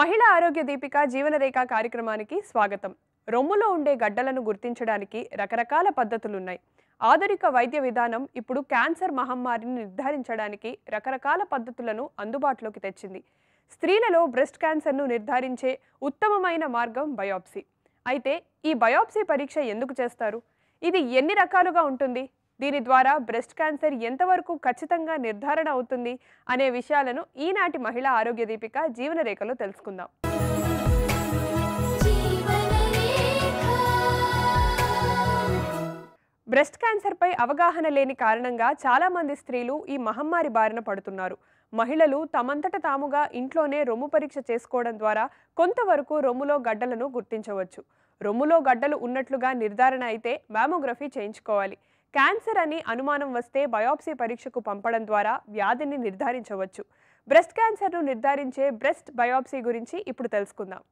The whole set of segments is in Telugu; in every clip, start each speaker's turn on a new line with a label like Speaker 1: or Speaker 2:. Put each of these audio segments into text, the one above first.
Speaker 1: మహిళా ఆరోగ్య దీపిక జీవనరేఖ కార్యక్రమానికి స్వాగతం రొమ్ములో ఉండే గడ్డలను గుర్తించడానికి రకరకాల పద్ధతులున్నాయి ఆధునిక వైద్య విధానం ఇప్పుడు క్యాన్సర్ మహమ్మారిని నిర్ధారించడానికి రకరకాల పద్ధతులను అందుబాటులోకి తెచ్చింది స్త్రీలలో బ్రెస్ట్ క్యాన్సర్ను నిర్ధారించే ఉత్తమమైన మార్గం బయాప్సీ అయితే ఈ బయాప్సీ పరీక్ష ఎందుకు చేస్తారు ఇది ఎన్ని రకాలుగా ఉంటుంది దీని ద్వారా బ్రెస్ట్ క్యాన్సర్ ఎంతవరకు ఖచ్చితంగా నిర్ధారణ అవుతుంది అనే విషయాలను ఈనాటి మహిళా ఆరోగ్య దీపిక జీవనరేఖలో తెలుసుకుందాం బ్రెస్ట్ క్యాన్సర్పై అవగాహన లేని కారణంగా చాలా మంది స్త్రీలు ఈ మహమ్మారి బారిన పడుతున్నారు మహిళలు తమంతట తాముగా ఇంట్లోనే రొమ్ము పరీక్ష చేసుకోవడం ద్వారా కొంతవరకు రొమ్ములో గడ్డలను గుర్తించవచ్చు రొమ్ములో గడ్డలు ఉన్నట్లుగా నిర్ధారణ అయితే మ్యామోగ్రఫీ చేయించుకోవాలి క్యాన్సర్ అని అనుమానం వస్తే బయాప్సీ పరీక్షకు పంపడం ద్వారా వ్యాధిని నిర్ధారించవచ్చు బ్రెస్ట్ క్యాన్సర్ను నిర్ధారించే బ్రెస్ట్ బయాప్సీ గురించి ఇప్పుడు తెలుసుకుందాం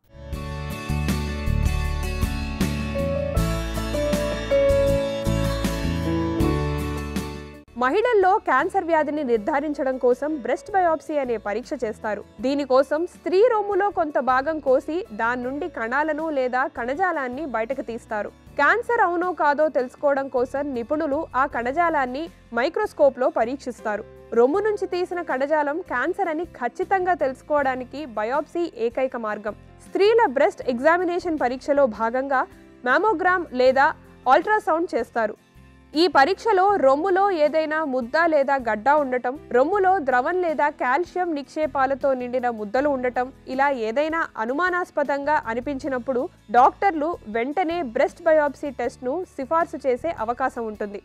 Speaker 1: మహిళల్లో క్యాన్సర్ వ్యాధిని నిర్ధారించడం కోసం బ్రెస్ట్ బయాప్సీ అనే పరీక్ష చేస్తారు దీనికోసం స్త్రీ రొమ్ములో కొంత భాగం కోసి దాని నుండి కణాలను లేదా కణజాలాన్ని బయటకు తీస్తారు క్యాన్సర్ అవునో కాదో తెలుసుకోవడం కోసం నిపుణులు ఆ కణజాలాన్ని మైక్రోస్కోప్లో పరీక్షిస్తారు రొమ్ము నుంచి తీసిన కణజాలం క్యాన్సర్ అని ఖచ్చితంగా తెలుసుకోవడానికి బయాప్సీ ఏకైక మార్గం స్త్రీల బ్రెస్ట్ ఎగ్జామినేషన్ పరీక్షలో భాగంగా మ్యామోగ్రామ్ లేదా అల్ట్రాసౌండ్ చేస్తారు ఈ పరీక్షలో రొమ్ములో ఏదైనా ముద్ద లేదా గడ్డ ఉండటం రొమ్ములో ద్రవం లేదా కాల్షియం నిక్షేపాలతో నిండిన ముద్దలు ఉండటం ఇలా ఏదైనా అనుమానాస్పదంగా అనిపించినప్పుడు డాక్టర్లు వెంటనే బ్రెస్ట్ బయాప్సీ టెస్ట్ను సిఫార్సు చేసే అవకాశం ఉంటుంది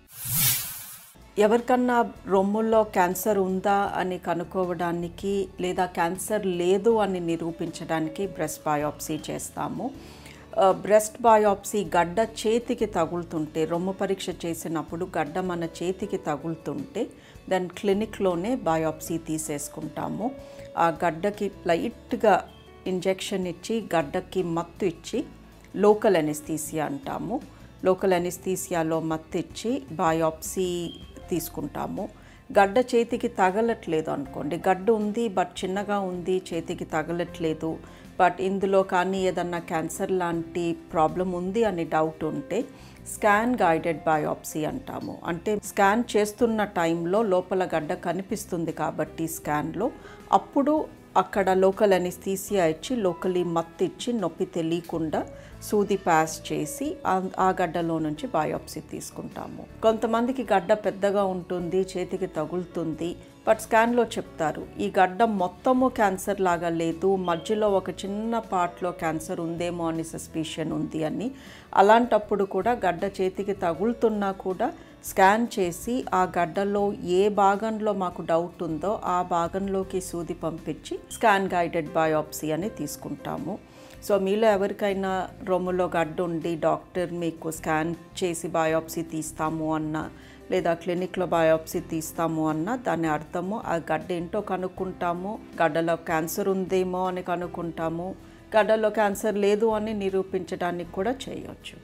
Speaker 2: ఎవరికన్నా రొమ్ముల్లో క్యాన్సర్ ఉందా అని కనుక్కోవడానికి లేదా క్యాన్సర్ లేదు అని నిరూపించడానికి బ్రెస్ట్ బయాప్సీ చేస్తాము ఆ, బ్రెస్ట్ బయాప్సీ గడ్డ చేతికి తగులుతుంటే రొమ్ము పరీక్ష చేసినప్పుడు గడ్డ మన చేతికి తగులుతుంటే దాని క్లినిక్లోనే బయాప్సీ తీసేసుకుంటాము ఆ గడ్డకి లైట్గా ఇంజెక్షన్ ఇచ్చి గడ్డకి మత్తు ఇచ్చి లోకల్ ఎనిస్థీసియా అంటాము లోకల్ ఎనిస్థీసియాలో మత్తు ఇచ్చి బయాప్సీ తీసుకుంటాము గడ్డ చేతికి తగలట్లేదు అనుకోండి గడ్డ ఉంది బట్ చిన్నగా ఉంది చేతికి తగలట్లేదు బట్ ఇందులో కానీ ఏదన్నా క్యాన్సర్ లాంటి ప్రాబ్లం ఉంది అని డౌట్ ఉంటే స్కాన్ గైడెడ్ బయాప్సీ అంటాము అంటే స్కాన్ చేస్తున్న టైంలో లోపల గడ్డ కనిపిస్తుంది కాబట్టి స్కాన్లో అప్పుడు అక్కడ లోకల్ అనిస్థీసియా ఇచ్చి లోకలీ మత్తు ఇచ్చి నొప్పి తెలియకుండా సూది పాస్ చేసి ఆ- ఆ గడ్డలో నుంచి బయాప్సీ తీసుకుంటాము కొంతమందికి గడ్డ పెద్దగా ఉంటుంది చేతికి తగులుతుంది బట్ స్కాన్లో చెప్తారు ఈ గడ్డ మొత్తము క్యాన్సర్ లాగా లేదు మధ్యలో ఒక చిన్న పార్ట్లో క్యాన్సర్ ఉందేమో అని సస్పిషన్ ఉంది అని అలాంటప్పుడు కూడా గడ్డ చేతికి తగులుతున్నా కూడా స్కాన్ చేసి ఆ గడ్డలో ఏ భాగంలో మాకు డౌట్ ఉందో ఆ భాగంలోకి సూది పంపించి స్కాన్ గైడెడ్ బయాప్సీ అని తీసుకుంటాము సో మీలో ఎవరికైనా రొమ్ములో గడ్డ ఉండి డాక్టర్ మీకు స్కాన్ చేసి బయాప్సీ తీస్తాము అన్న లేదా క్లినిక్లో బయాప్సీ తీస్తాము అన్న దాని అర్థము ఆ గడ్డ ఏంటో కనుక్కుంటాము గడ్డలో క్యాన్సర్ ఉందేమో అని కనుక్కుంటాము గడ్డలో క్యాన్సర్ లేదు అని నిరూపించడానికి కూడా చేయొచ్చు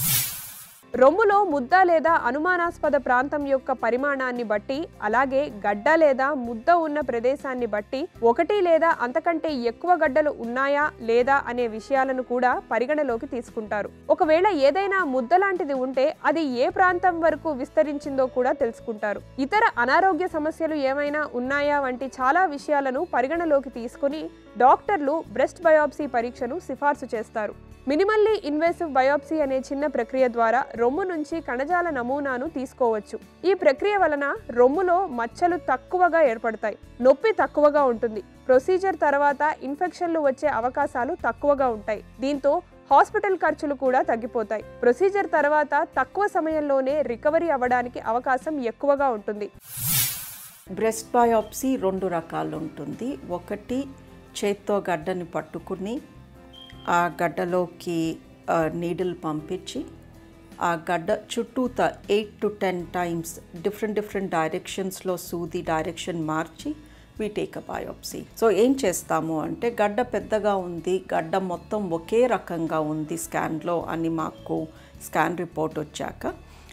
Speaker 1: రొమ్ములో ముద్ద లేదా అనుమానాస్పద ప్రాంతం యొక్క పరిమాణాన్ని బట్టి అలాగే గడ్డ లేదా ముద్ద ఉన్న ప్రదేశాన్ని బట్టి ఒకటి లేదా అంతకంటే ఎక్కువ గడ్డలు ఉన్నాయా లేదా అనే విషయాలను కూడా పరిగణలోకి తీసుకుంటారు ఒకవేళ ఏదైనా ముద్ద లాంటిది ఉంటే అది ఏ ప్రాంతం వరకు విస్తరించిందో కూడా తెలుసుకుంటారు ఇతర అనారోగ్య సమస్యలు ఏమైనా ఉన్నాయా వంటి చాలా విషయాలను పరిగణలోకి తీసుకుని డాక్టర్లు బ్రెస్ట్ బయాప్సీ పరీక్షను సిఫార్సు చేస్తారు మినిమల్లీ ఇన్వేసివ్ బయాప్సీ అనే చిన్న ప్రక్రియ ద్వారా రొమ్ము నుంచి కణజాల నమూనాను తీసుకోవచ్చు ఈ ప్రక్రియ వలన రొమ్ములో మచ్చలు తక్కువగా ఏర్పడతాయి నొప్పి తక్కువగా ఉంటుంది ప్రొసీజర్ తర్వాత ఇన్ఫెక్షన్లు వచ్చే అవకాశాలు తక్కువగా ఉంటాయి దీంతో హాస్పిటల్ ఖర్చులు కూడా తగ్గిపోతాయి ప్రొసీజర్ తర్వాత తక్కువ సమయంలోనే రికవరీ అవ్వడానికి అవకాశం ఎక్కువగా ఉంటుంది
Speaker 2: బ్రెస్ట్ బయాప్సీ రెండు రకాలు ఉంటుంది ఒకటి చేత్తో గడ్డని పట్టుకుని ఆ గడ్డలోకి నీడిల్ పంపించి ఆ గడ్డ చుట్టూత eight to ten times different different డైరెక్షన్స్లో సూది డైరెక్షన్ మార్చి we take a biopsy so ఏం చేస్తాము అంటే గడ్డ పెద్దగా ఉంది గడ్డ మొత్తం ఒకే రకంగా ఉంది స్కాన్లో అని మాకు స్కాన్ రిపోర్ట్ వచ్చాక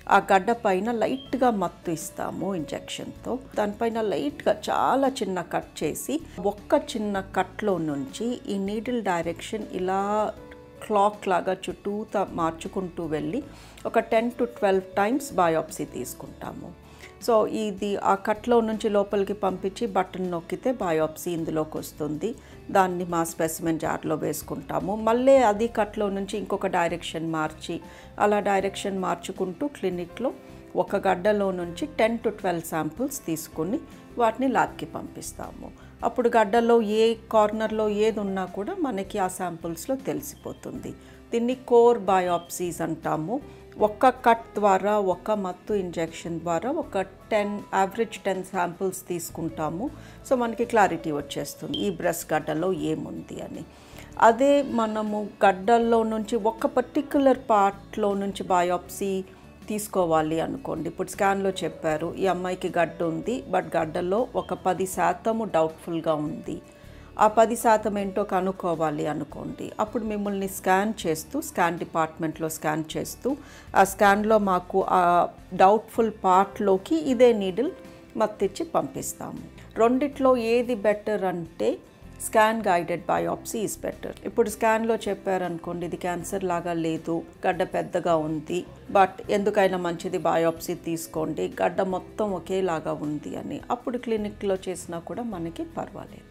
Speaker 2: ఆ గడ్డ పైన లైట్గా మత్తు ఇస్తాము ఇంజెక్షన్తో దానిపైన లైట్గా చాలా చిన్న కట్ చేసి ఒక్క చిన్న కట్లో నుంచి ఈ నీడిల్ డైరెక్షన్ ఇలా క్లాక్ లాగా చుట్టూతా మార్చుకుంటూ వెళ్ళి ఒక ten to twelve times biopsy తీసుకుంటాము సో ఇది ఆ కట్లో నుంచి లోపలికి పంపించి బటన్ నొక్కితే బయోప్సీ ఇందులోకి వస్తుంది దాన్ని మా స్పెసిమెన్ జార్లో వేసుకుంటాము మళ్ళీ అది కట్లో నుంచి ఇంకొక డైరెక్షన్ మార్చి అలా డైరెక్షన్ మార్చుకుంటూ క్లినిక్లో ఒక గడ్డలో నుంచి టెన్ టు ట్వెల్వ్ శాంపుల్స్ తీసుకుని వాటిని ల్యాబ్కి పంపిస్తాము అప్పుడు గడ్డలో ఏ కార్నర్లో ఏది ఉన్నా కూడా మనకి ఆ శాంపుల్స్లో తెలిసిపోతుంది దీన్ని కోర్ బయోప్సీస్ అంటాము ఒక్క కట్ ద్వారా ఒక మత్తు ఇంజెక్షన్ ద్వారా ఒక టెన్ యావరేజ్ టెన్ శాంపుల్స్ తీసుకుంటాము సో మనకి క్లారిటీ వచ్చేస్తుంది ఈ బ్రెస్ట్ గడ్డలో ఏముంది అని అదే మనము గడ్డల్లో నుంచి ఒక పర్టిక్యులర్ పార్ట్లో నుంచి బయోప్సీ తీసుకోవాలి అనుకోండి ఇప్పుడు స్కాన్లో చెప్పారు ఈ అమ్మాయికి గడ్డ ఉంది బట్ గడ్డలో ఒక పది శాతము డౌట్ఫుల్గా ఉంది ఆ పది శాతం ఏంటో కనుక్కోవాలి అనుకోండి అప్పుడు మిమ్మల్ని స్కాన్ చేస్తూ స్కాన్ డిపార్ట్మెంట్లో స్కాన్ చేస్తూ ఆ స్కాన్లో మాకు ఆ డౌట్ఫుల్ పార్ట్లోకి ఇదే నీడిల్ మత్తిచ్చి పంపిస్తాము రెండిట్లో ఏది బెటర్ అంటే scan guided biopsy is better ఇప్పుడు స్కాన్లో చెప్పారనుకోండి ఇది క్యాన్సర్ లాగా లేదు గడ్డ పెద్దగా ఉంది బట్ ఎందుకైనా మంచిది బయోప్సీ తీసుకోండి గడ్డ మొత్తం ఒకేలాగా ఉంది అని అప్పుడు క్లినిక్లో చేసినా కూడా మనకి పర్వాలేదు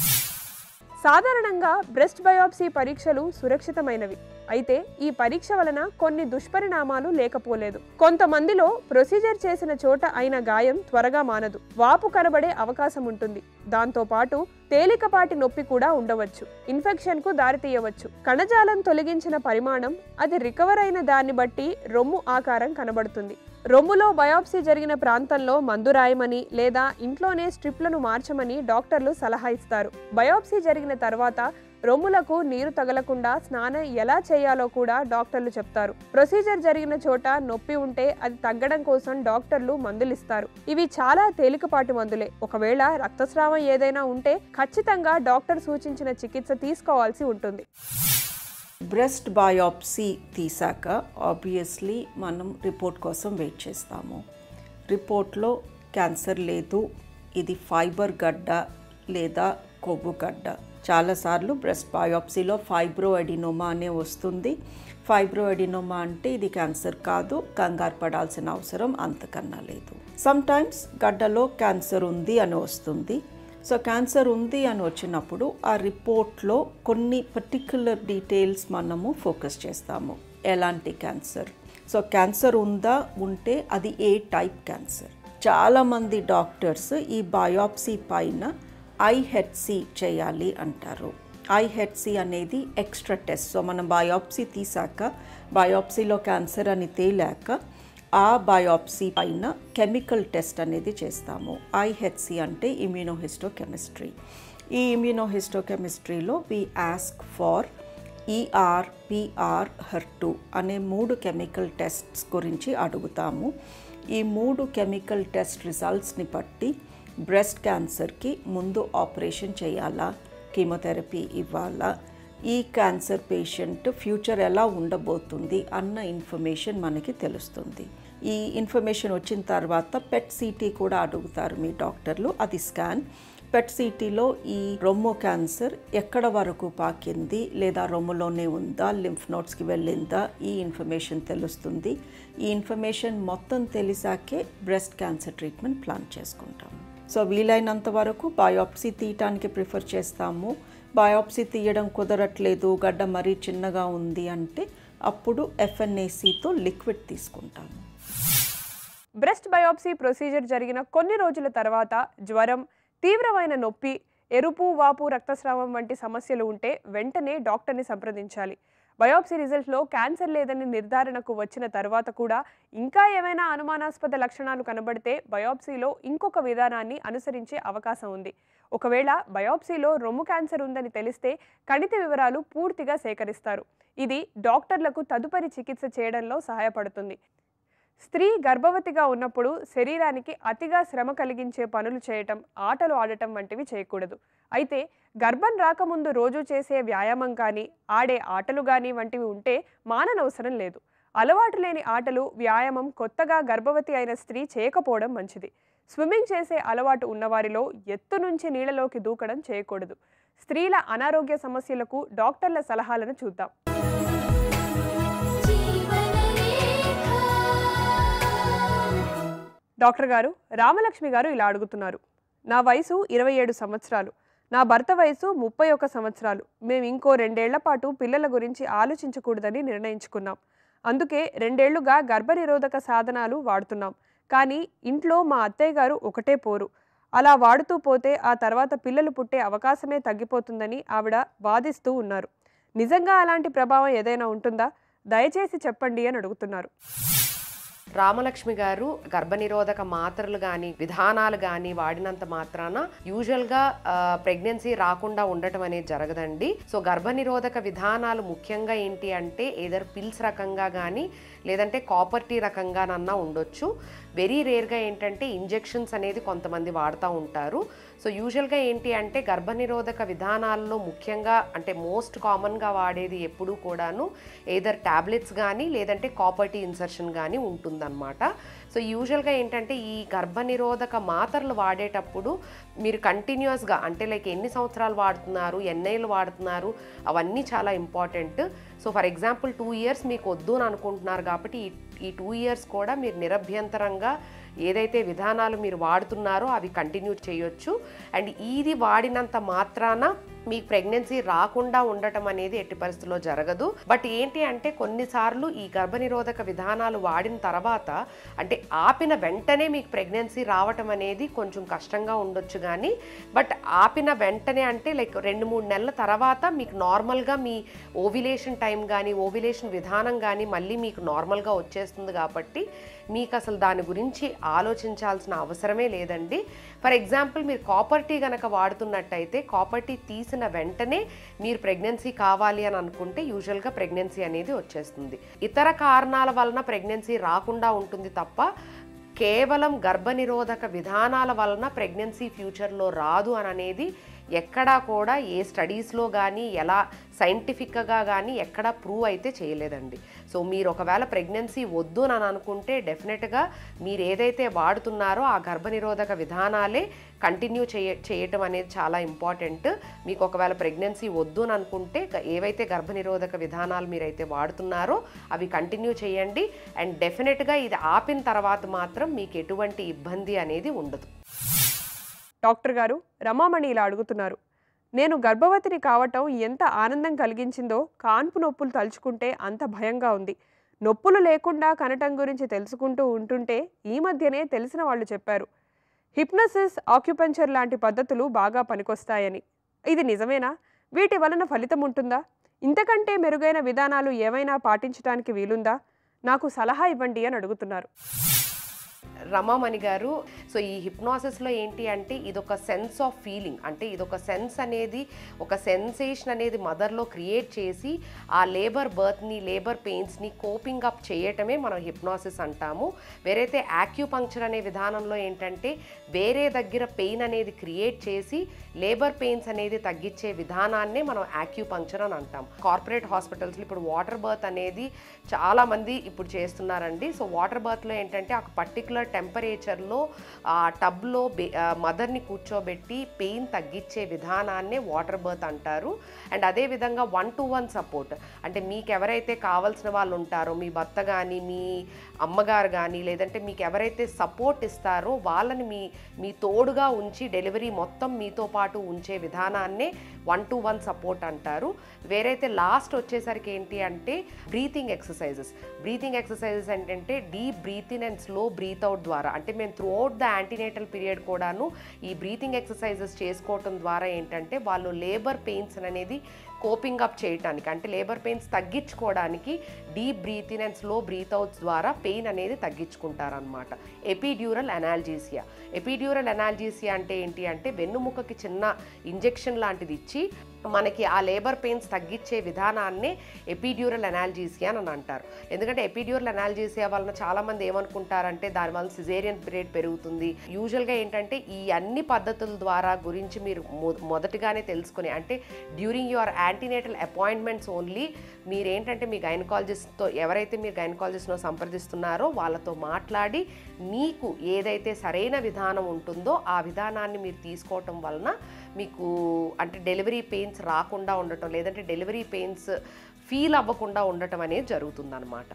Speaker 1: సాధారణంగా బ్రెస్ట్ బయోప్సీ పరీక్షలు సురక్షితమైనవి అయితే ఈ పరీక్ష వలన కొన్ని దుష్పరిణామాలు లేకపోలేదు కొంతమందిలో ప్రొసీజర్ చేసిన చోట అయిన గాయం త్వరగా మానదు వాపు కనబడే అవకాశం ఉంటుంది దాంతో పాటు తేలికపాటి నొప్పి కూడా ఉండవచ్చు ఇన్ఫెక్షన్ కు దారితీయవచ్చు కణజాలం తొలగించిన పరిమాణం అది రికవర్ అయిన దాన్ని బట్టి రొమ్ము ఆకారం కనబడుతుంది రొమ్ములో బయాప్సీ జరిగిన ప్రాంతంలో మందు రాయమని లేదా ఇంట్లోనే స్ట్రిప్లను మార్చమని డాక్టర్లు సలహా ఇస్తారు బయాప్సీ జరిగిన తర్వాత రొమ్ములకు నీరు తగలకుండా స్నానం ఎలా చేయాలో కూడా డాక్టర్లు చెప్తారు ప్రొసీజర్ జరిగిన చోట నొప్పి ఉంటే అది తగ్గడం కోసం డాక్టర్లు మందులు ఇస్తారు ఇవి చాలా తేలికపాటి మందులే ఒకవేళ రక్తస్రావం ఏదైనా ఉంటే ఖచ్చితంగా డాక్టర్ సూచించిన చికిత్స తీసుకోవాల్సి ఉంటుంది
Speaker 2: బ్రెస్ట్ బయోప్సీ తీసాక ఆబ్వియస్లీ మనం రిపోర్ట్ కోసం వెయిట్ చేస్తాము రిపోర్ట్లో క్యాన్సర్ లేదు ఇది ఫైబర్ గడ్డ లేదా కొవ్వు గడ్డ చాలాసార్లు బ్రెస్ట్ బయోప్సీలో ఫైబ్రో ఎడినోమా అనే వస్తుంది ఫైబ్రో ఎడినోమా అంటే ఇది క్యాన్సర్ కాదు కంగారు పడాల్సిన అవసరం అంతకన్నా లేదు సమ్ టైమ్స్ గడ్డలో క్యాన్సర్ ఉంది అని వస్తుంది సో క్యాన్సర్ ఉంది అని వచ్చినప్పుడు ఆ రిపోర్ట్లో కొన్ని పర్టిక్యులర్ డీటెయిల్స్ మనము ఫోకస్ చేస్తాము ఎలాంటి క్యాన్సర్ సో క్యాన్సర్ ఉందా ఉంటే అది ఏ టైప్ క్యాన్సర్ చాలామంది డాక్టర్స్ ఈ బయోప్సీ పైన ఐహెచ్సి చేయాలి అంటారు ఐహెచ్సి అనేది ఎక్స్ట్రా టెస్ట్ సో మనం బయోప్సీ తీసాక బయోప్సీలో క్యాన్సర్ అని తేలాక ఆ బయోప్సీ పైన కెమికల్ టెస్ట్ అనేది చేస్తాము ఐహెచ్సి అంటే ఇమ్యూనోహిస్టోకెమిస్ట్రీ ఈ ఇమ్యూనోహిస్టోకెమిస్ట్రీలో we ask for ER PR HER అనే మూడు కెమికల్ టెస్ట్స్ గురించి అడుగుతాము ఈ మూడు కెమికల్ టెస్ట్ రిజల్ట్స్ని బట్టి బ్రెస్ట్ క్యాన్సర్కి ముందు ఆపరేషన్ చేయాలా కీమోథెరపీ ఇవ్వాలా ఈ క్యాన్సర్ పేషెంట్ ఫ్యూచర్ ఎలా ఉండబోతుంది అన్న ఇన్ఫర్మేషన్ మనకి తెలుస్తుంది ఈ ఇన్ఫర్మేషన్ వచ్చిన తర్వాత పెట్ సిటీ కూడా అడుగుతారు మీ డాక్టర్లు అది స్కాన్ పెట్ సిటీలో ఈ రొమ్ము క్యాన్సర్ ఎక్కడ వరకు పాకింది లేదా రొమ్ములోనే ఉందా లింఫ్ నోట్స్కి వెళ్ళిందా ఈ ఇన్ఫర్మేషన్ తెలుస్తుంది ఈ ఇన్ఫర్మేషన్ మొత్తం తెలిసాకే బ్రెస్ట్ క్యాన్సర్ ట్రీట్మెంట్ ప్లాన్ చేసుకుంటాము సో వీలైనంత వరకు బయోప్సీ తీయటానికి ప్రిఫర్ చేస్తాము బయోప్సీ తీయడం కుదరట్లేదు గడ్డ మరీ చిన్నగా ఉంది అంటే అప్పుడు ఎఫ్ఎన్ఏసితో లిక్విడ్ తీసుకుంటాము
Speaker 1: బ్రెస్ట్ బయోప్సీ ప్రొసీజర్ జరిగిన కొన్ని రోజుల తర్వాత జ్వరం తీవ్రమైన నొప్పి ఎరుపు వాపు రక్తస్రావం వంటి సమస్యలు ఉంటే వెంటనే డాక్టర్ని సంప్రదించాలి బయోప్సీ రిజల్ట్లో క్యాన్సర్ లేదని నిర్ధారణకు వచ్చిన తర్వాత కూడా ఇంకా ఏమైనా అనుమానాస్పద లక్షణాలు కనబడితే బయోప్సీలో ఇంకొక విధానాన్ని అనుసరించే అవకాశం ఉంది ఒకవేళ బయోప్సీలో రొమ్ము క్యాన్సర్ ఉందని తెలిస్తే కణితి వివరాలు పూర్తిగా సేకరిస్తారు ఇది డాక్టర్లకు తదుపరి చికిత్స చేయడంలో సహాయపడుతుంది స్త్రీ గర్భవతిగా ఉన్నప్పుడు శరీరానికి అతిగా శ్రమ కలిగించే పనులు చేయటం ఆటలు ఆడటం వంటివి చేయకూడదు అయితే గర్భం రాకముందు రోజు చేసే వ్యాయామం కానీ ఆడే ఆటలు కానీ వంటివి ఉంటే మాననవసరం లేదు అలవాటు లేని ఆటలు వ్యాయామం కొత్తగా గర్భవతి అయిన స్త్రీ చేయకపోవడం మంచిది స్విమ్మింగ్ చేసే అలవాటు ఉన్నవారిలో ఎత్తు నుంచి నీళ్ళలోకి దూకడం చేయకూడదు స్త్రీల అనారోగ్య సమస్యలకు డాక్టర్ల సలహాలను చూద్దాం డాక్టర్ గారు రామలక్ష్మి గారు ఇలా అడుగుతున్నారు నా వయసు ఇరవై ఏడు సంవత్సరాలు నా భర్త వయసు ముప్పై ఒక్క సంవత్సరాలు మేము ఇంకో రెండేళ్ల పాటు పిల్లల గురించి ఆలోచించకూడదని నిర్ణయించుకున్నాం అందుకే రెండేళ్లుగా గర్భనిరోధక సాధనాలు వాడుతున్నాం కానీ ఇంట్లో మా అత్తయ్య గారు ఒకటే పోరు అలా వాడుతూ పోతే ఆ తర్వాత పిల్లలు పుట్టే అవకాశమే తగ్గిపోతుందని ఆవిడ వాదిస్తూ ఉన్నారు నిజంగా అలాంటి ప్రభావం ఏదైనా ఉంటుందా దయచేసి చెప్పండి అని అడుగుతున్నారు
Speaker 3: రామలక్ష్మి గారు గర్భనిరోధక మాత్రలు కానీ విధానాలు కానీ వాడినంత మాత్రాన యూజువల్గా ప్రెగ్నెన్సీ రాకుండా ఉండటం అనేది జరగదండి సో గర్భనిరోధక విధానాలు ముఖ్యంగా ఏంటి అంటే ఏదర్ పిల్స్ రకంగా కానీ లేదంటే కాపర్ టీ రకంగానన్నా ఉండొచ్చు వెరీ రేర్గా ఏంటంటే ఇంజెక్షన్స్ అనేది కొంతమంది వాడుతూ ఉంటారు సో యూజువల్గా ఏంటి అంటే గర్భనిరోధక విధానాల్లో ముఖ్యంగా అంటే మోస్ట్ కామన్గా వాడేది ఎప్పుడూ కూడాను ఏదర్ ట్యాబ్లెట్స్ కానీ లేదంటే కాపర్ టీ ఇన్సర్షన్ కానీ ఉంటుందన్నమాట సో యూజువల్గా ఏంటంటే ఈ గర్భనిరోధక మాత్రలు వాడేటప్పుడు మీరు కంటిన్యూస్గా అంటే లైక్ ఎన్ని సంవత్సరాలు వాడుతున్నారు ఎన్నేళ్ళు వాడుతున్నారు అవన్నీ చాలా important so for example two years మీకు వద్దు అని అనుకుంటున్నారు కాబట్టి ఈ ఈ టూ ఇయర్స్ కూడా మీరు నిరభ్యంతరంగా ఏదైతే విధానాలు మీరు వాడుతున్నారో అవి కంటిన్యూ చేయొచ్చు అండ్ ఇది వాడినంత మాత్రాన మీకు ప్రెగ్నెన్సీ రాకుండా ఉండటం అనేది ఎట్టి పరిస్థితుల్లో జరగదు బట్ ఏంటి అంటే కొన్నిసార్లు ఈ గర్భనిరోధక విధానాలు వాడిన తర్వాత అంటే ఆపిన వెంటనే మీకు ప్రెగ్నెన్సీ రావటం అనేది కొంచెం కష్టంగా ఉండొచ్చు కానీ బట్ ఆపిన వెంటనే అంటే లైక్ రెండు మూడు నెలల తర్వాత మీకు నార్మల్గా మీ ఓవిలేషన్ టైం కానీ ఓవిలేషన్ విధానం కానీ మళ్ళీ మీకు నార్మల్గా వచ్చేస్తుంది కాబట్టి మీకు అసలు దాని గురించి ఆలోచించాల్సిన అవసరమే లేదండి ఫర్ ఎగ్జాంపుల్ మీరు కాపర్ టీ కనుక వాడుతున్నట్టయితే కాపర్ టీ తీసిన వెంటనే మీరు ప్రెగ్నెన్సీ కావాలి అని అనుకుంటే యూజువల్గా ప్రెగ్నెన్సీ అనేది వచ్చేస్తుంది ఇతర కారణాల వలన ప్రెగ్నెన్సీ రాకుండా ఉంటుంది తప్ప కేవలం గర్భనిరోధక విధానాల వలన ప్రెగ్నెన్సీ ఫ్యూచర్లో రాదు అని అనేది ఎక్కడా కూడా ఏ స్టడీస్లో కానీ ఎలా సైంటిఫిక్గా కానీ ఎక్కడా ప్రూవ్ అయితే చేయలేదండి సో మీరు ఒకవేళ ప్రెగ్నెన్సీ వద్దు అని అనుకుంటే డెఫినెట్గా మీరు ఏదైతే వాడుతున్నారో ఆ గర్భనిరోధక విధానాలే కంటిన్యూ చేయ చేయటం అనేది చాలా ఇంపార్టెంట్ మీకు ఒకవేళ ప్రెగ్నెన్సీ వద్దు అని అనుకుంటే గ- ఏవైతే గర్భనిరోధక విధానాలు మీరైతే వాడుతున్నారో అవి కంటిన్యూ చేయండి అండ్ డెఫినెట్గా ఇది ఆపిన తర్వాత మాత్రం మీకు ఎటువంటి ఇబ్బంది అనేది ఉండదు
Speaker 1: డాక్టర్ గారు రమామణి ఇలా అడుగుతున్నారు నేను గర్భవతిని కావటం ఎంత ఆనందం కలిగించిందో కాన్పు నొప్పులు తలుచుకుంటే అంత భయంగా ఉంది నొప్పులు లేకుండా కనటం గురించి తెలుసుకుంటూ ఉంటుంటే ఈ మధ్యనే తెలిసిన వాళ్ళు చెప్పారు హిప్నసిస్ ఆక్యుపంచర్ లాంటి పద్ధతులు బాగా పనికొస్తాయని ఇది నిజమేనా వీటి వలన ఫలితం ఉంటుందా ఇంతకంటే మెరుగైన విధానాలు ఏమైనా పాటించడానికి వీలుందా నాకు సలహా ఇవ్వండి అని అడుగుతున్నారు
Speaker 3: రమామణి గారు సో ఈ హిప్నాసిస్లో ఏంటి అంటే ఇదొక సెన్స్ ఆఫ్ ఫీలింగ్ అంటే ఇదొక సెన్స్ అనేది ఒక సెన్సేషన్ అనేది మదర్లో క్రియేట్ చేసి ఆ లేబర్ బర్త్ని లేబర్ పెయిన్స్ని కోపింగ్ అప్ చేయటమే మనం హిప్నాసిస్ అంటాము వేరైతే యాక్యుపంక్చర్ అనే విధానంలో ఏంటంటే వేరే దగ్గర పెయిన్ అనేది క్రియేట్ చేసి లేబర్ పెయిన్స్ అనేది తగ్గించే విధానాన్నే మనం యాక్యుపంక్చర్ అని అంటాం కార్పొరేట్ హాస్పిటల్స్లో ఇప్పుడు వాటర్ బర్త్ అనేది చాలా మంది ఇప్పుడు చేస్తున్నారండి సో వాటర్ బర్త్లో ఏంటంటే ఒక పర్టికులర్ టెంపరేచర్లో ఆ టబ్లో మదర్ని కూర్చోబెట్టి పెయిన్ తగ్గించే విధానాన్నే వాటర్ బర్త్ అంటారు అండ్ అదే విధంగా వన్ టు వన్ సపోర్ట్ అంటే మీకు ఎవరైతే కావాల్సిన వాళ్ళు ఉంటారో మీ భర్త కానీ మీ అమ్మగారు కానీ లేదంటే మీకు ఎవరైతే సపోర్ట్ ఇస్తారో వాళ్ళని మీ మీ తోడుగా ఉంచి డెలివరీ మొత్తం మీతో పాటు ఉంచే విధానాన్నే వన్ టు వన్ సపోర్ట్ అంటారు వేరైతే లాస్ట్ వచ్చేసరికి ఏంటి అంటే బ్రీతింగ్ ఎక్సర్సైజెస్ బ్రీతింగ్ ఎక్సర్సైజెస్ ఏంటంటే deep breath in and slow breath out ద్వారా అంటే మేము through out the antenatal period కూడాను ఈ బ్రీతింగ్ ఎక్సర్సైజెస్ చేసుకోవటం ద్వారా ఏంటంటే వాళ్ళు లేబర్ పెయిన్స్ అనేది కోపింగ్ అప్ చేయటానికి అంటే లేబర్ పెయిన్స్ తగ్గించుకోవడానికి deep breath in and slow breath outs ద్వారా పెయిన్ అనేది తగ్గించుకుంటారనమాట ఎపిడ్యూరల్ అనాల్జీసియా ఎపిడ్యూరల్ అనాల్జీసియా అంటే ఏంటి అంటే వెన్నుముకకి చిన్న ఇంజెక్షన్ లాంటిది ఇచ్చి మనకి ఆ లేబర్ పెయిన్స్ తగ్గించే విధానాన్ని ఎపిడ్యూరల్ అనాలజీసియా అని అంటారు ఎందుకంటే ఎపిడ్యూరల్ అనాలజీసియా వలన చాలామంది ఏమనుకుంటారంటే దానివల్ల సిజేరియన్ పీరియడ్ పెరుగుతుంది యూజువల్గా ఏంటంటే ఈ అన్ని పద్ధతుల ద్వారా గురించి మీరు మొ- మొదటగానే తెలుసుకుని అంటే during your antenatal appointments only మీరేంటంటే మీ గైనకాలజిస్ట్తో ఎవరైతే మీరు గైనకాలజిస్ట్ను సంప్రదిస్తున్నారో వాళ్ళతో మాట్లాడి మీకు ఏదైతే సరైన విధానం ఉంటుందో ఆ విధానాన్ని మీరు తీసుకోవటం వలన మీకు అంటే డెలివరీ పెయిన్స్ రాకుండా ఉండటం లేదంటే డెలివరీ పెయిన్స్ ఫీల్ అవ్వకుండా ఉండటం అనేది జరుగుతుందన్నమాట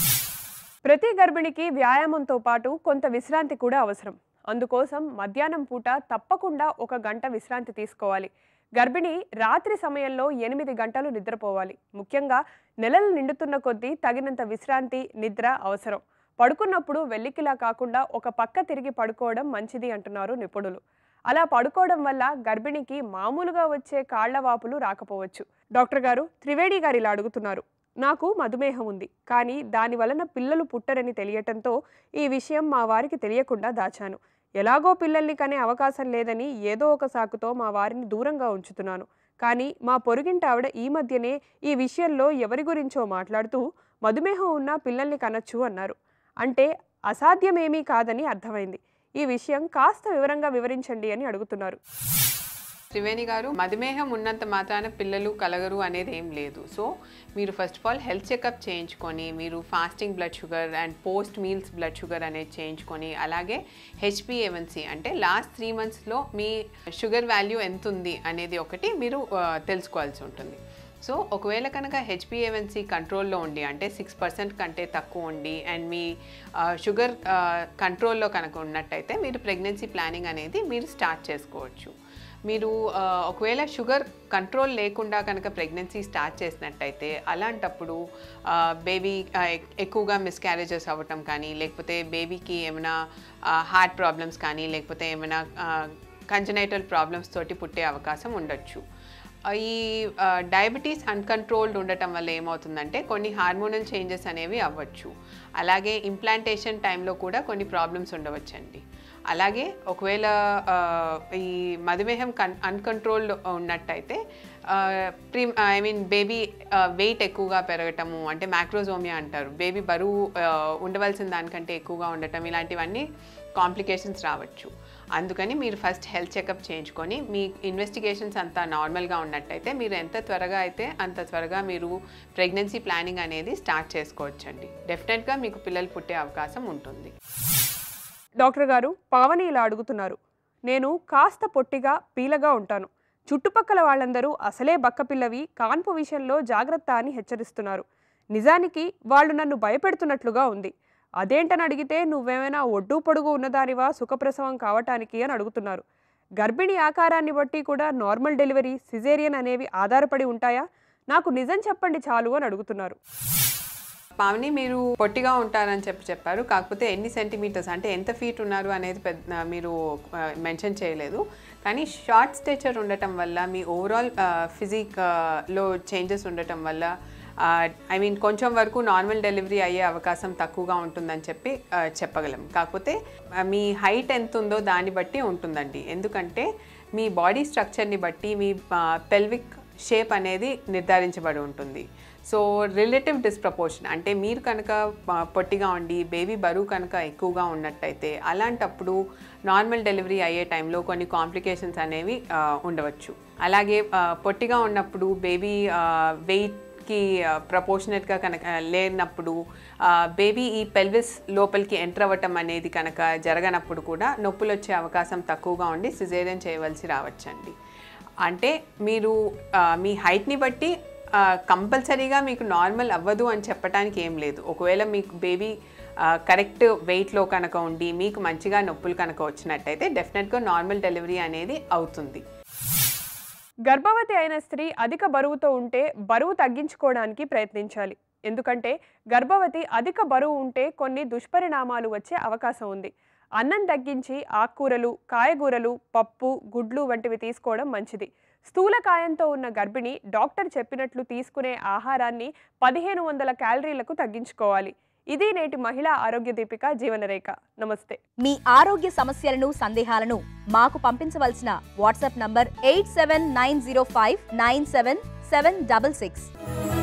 Speaker 1: ప్రతి గర్భిణికి వ్యాయామంతో పాటు కొంత విశ్రాంతి కూడా అవసరం అందుకోసం మధ్యాహ్నం పూట తప్పకుండా ఒక గంట విశ్రాంతి తీసుకోవాలి గర్భిణి రాత్రి సమయంలో ఎనిమిది గంటలు నిద్రపోవాలి ముఖ్యంగా నెలలు నిండుతున్న కొద్దీ తగినంత విశ్రాంతి నిద్ర అవసరం పడుకున్నప్పుడు వెల్లికిలా కాకుండా ఒక పక్క తిరిగి పడుకోవడం మంచిది అంటున్నారు నిపుణులు అలా పడుకోవడం వల్ల గర్భిణికి మామూలుగా వచ్చే కాళ్ల వాపులు రాకపోవచ్చు డాక్టర్ గారు త్రివేణి గారు ఇలా అడుగుతున్నారు నాకు మధుమేహం ఉంది కానీ దాని వలన పిల్లలు పుట్టరని తెలియటంతో ఈ విషయం మా వారికి తెలియకుండా దాచాను ఎలాగో పిల్లల్ని కనే అవకాశం లేదని ఏదో ఒక సాకుతో మా వారిని దూరంగా ఉంచుతున్నాను కానీ మా పొరుగింటి ఆవిడ ఈ మధ్యనే ఈ విషయంలో ఎవరి గురించో మాట్లాడుతూ మధుమేహం ఉన్న పిల్లల్ని కనొచ్చు అన్నారు అంటే అసాధ్యమేమీ కాదని అర్థమైంది ఈ విషయం కాస్త వివరంగా వివరించండి అని అడుగుతున్నారు
Speaker 4: త్రివేణి గారు మధుమేహం ఉన్నంత మాత్రాన పిల్లలు కలగరు అనేది ఏం లేదు సో మీరు first of all health checkup చేయించుకొని మీరు fasting blood sugar and post meals blood sugar అనేది చేయించుకొని అలాగే హెచ్పిఏవన్సీ అంటే లాస్ట్ త్రీ మంత్స్లో మీ షుగర్ వాల్యూ ఎంత ఉంది అనేది ఒకటి మీరు ఆ, తెలుసుకోవాల్సి ఉంటుంది సో ఒకవేళ కనుక హెచ్పిఏవన్సీ కంట్రోల్లో ఉండి అంటే సిక్స్ పర్సెంట్ కంటే తక్కువ ఉండి అండ్ మీ ఆ, షుగర్ ఆ, కంట్రోల్లో కనుక ఉన్నట్టయితే మీరు ప్రెగ్నెన్సీ ప్లానింగ్ అనేది మీరు స్టార్ట్ చేసుకోవచ్చు మీరు ఆ, ఒకవేళ షుగర్ కంట్రోల్ లేకుండా కనుక ప్రెగ్నెన్సీ స్టార్ట్ చేసినట్టయితే అలాంటప్పుడు బేబీ ఎక్కువగా మిస్క్యారేజెస్ అవ్వటం కానీ లేకపోతే బేబీకి ఏమైనా హార్ట్ ప్రాబ్లమ్స్ కానీ లేకపోతే ఏమైనా కంజనైటల్ ప్రాబ్లమ్స్ తోటి పుట్టే అవకాశం ఉండొచ్చు ఆ, ఈ డయాబెటీస్ అన్కంట్రోల్డ్ ఉండటం వల్ల ఏమవుతుందంటే కొన్ని హార్మోనల్ చేంజెస్ అనేవి అవ్వచ్చు అలాగే ఇంప్లాంటేషన్ టైంలో కూడా కొన్ని ప్రాబ్లమ్స్ ఉండవచ్చండి అలాగే ఒకవేళ ఆ, ఈ మధుమేహం కన్ అన్కంట్రోల్డ్ ఉన్నట్టయితే pre I mean baby weight ఎక్కువగా పెరగటము అంటే మ్యాక్రోజోమియా అంటారు బేబీ బరువు ఆ, ఉండవలసిన దానికంటే ఎక్కువగా ఉండటం ఇలాంటివన్నీ కాంప్లికేషన్స్ రావచ్చు అందుకని మీరు ఫస్ట్ హెల్త్ చెకప్ చేయించుకొని మీ ఇన్వెస్టిగేషన్స్ అంతా నార్మల్గా ఉన్నట్టయితే మీరు ఎంత త్వరగా అయితే అంత త్వరగా మీరు ప్రెగ్నెన్సీ ప్లానింగ్ అనేది స్టార్ట్ చేసుకోవచ్చండి డెఫినెట్గా మీకు పిల్లలు పుట్టే అవకాశం ఉంటుంది
Speaker 1: డాక్టర్ గారు పావని ఇలా అడుగుతున్నారు నేను కాస్త పొట్టిగా పీలగా ఉంటాను చుట్టుపక్కల వాళ్ళందరూ అసలే బక్కపిల్లవి కాన్పు విషయంలో జాగ్రత్త అని హెచ్చరిస్తున్నారు నిజానికి వాళ్ళు నన్ను భయపెడుతున్నట్లుగా ఉంది అదేంటని అడిగితే నువ్వేమైనా ఒడ్డు పొడుగు ఉన్నదానివా సుఖప్రసవం కావటానికి అని అడుగుతున్నారు గర్భిణి ఆకారాన్ని బట్టి కూడా నార్మల్ డెలివరీ సిజేరియన్ అనేవి ఆధారపడి ఉంటాయా నాకు నిజం చెప్పండి చాలు అని అడుగుతున్నారు
Speaker 4: పావని మీరు పొట్టిగా ఉంటారని చెప్పి చెప్పారు కాకపోతే ఎన్ని సెంటీమీటర్స్ అంటే ఎంత ఫీట్ ఉన్నారు అనేది పెద్ద మీరు మెన్షన్ చేయలేదు కానీ షార్ట్ స్టేచర్ ఉండటం వల్ల మీ ఓవరాల్ ఫిజిక్ లో చేంజెస్ ఉండటం వల్ల ఐ మీన్ కొంచెం వరకు నార్మల్ డెలివరీ అయ్యే అవకాశం తక్కువగా ఉంటుందని చెప్పి ఆ, చెప్పగలం కాకపోతే ఆ, మీ హైట్ ఎంత ఉందో దాన్ని బట్టి ఉంటుందండి ఎందుకంటే మీ బాడీ స్ట్రక్చర్ని బట్టి మీ పెల్విక్ షేప్ అనేది నిర్ధారించబడి ఉంటుంది సో రిలేటివ్ డిస్ప్రపోర్షన్ అంటే మీరు కనుక ఆ, పొట్టిగా ఉండి బేబీ బరువు కనుక ఎక్కువగా ఉన్నట్టయితే అలాంటప్పుడు నార్మల్ డెలివరీ అయ్యే టైంలో కొన్ని కాంప్లికేషన్స్ అనేవి ఆ, ఉండవచ్చు అలాగే ఆ, పొట్టిగా ఉన్నప్పుడు బేబీ వెయిట్కి ప్రపోర్షనేట్గా కనుక లేనప్పుడు బేబీ ఈ పెల్విస్ లోపలికి ఎంటర్ అవ్వటం అనేది కనుక జరగనప్పుడు కూడా నొప్పులు వచ్చే అవకాశం తక్కువగా ఉండి సిజేరియన్ చేయవలసి రావచ్చండి అంటే మీరు ఆ, మీ హైట్ని బట్టి కంపల్సరీగా మీకు నార్మల్ అవ్వదు అని చెప్పడానికి ఏం లేదు ఒకవేళ మీకు బేబీ కరెక్ట్ వెయిట్లో కనుక ఉండి మీకు మంచిగా నొప్పులు కనుక వచ్చినట్టయితే డెఫినెట్గా నార్మల్ డెలివరీ అనేది అవుతుంది
Speaker 1: గర్భవతి అయిన స్త్రీ అధిక బరువుతో ఉంటే బరువు తగ్గించుకోవడానికి ప్రయత్నించాలి ఎందుకంటే గర్భవతి అధిక బరువు ఉంటే కొన్ని దుష్పరిణామాలు వచ్చే అవకాశం ఉంది అన్నం తగ్గించి ఆకుకూరలు కాయగూరలు పప్పు గుడ్లు వంటివి తీసుకోవడం మంచిది స్థూలకాయంతో ఉన్న గర్భిణి డాక్టర్ చెప్పినట్లు తీసుకునే ఆహారాన్ని పదిహేను వందల క్యాలరీలకు తగ్గించుకోవాలి ఇది నేటి మహిళా ఆరోగ్య దీపిక జీవనరేఖ నమస్తే
Speaker 5: మీ ఆరోగ్య సమస్యలను సందేహాలను మాకు పంపించవలసిన WhatsApp number eight seven nine zero five nine seven seven double six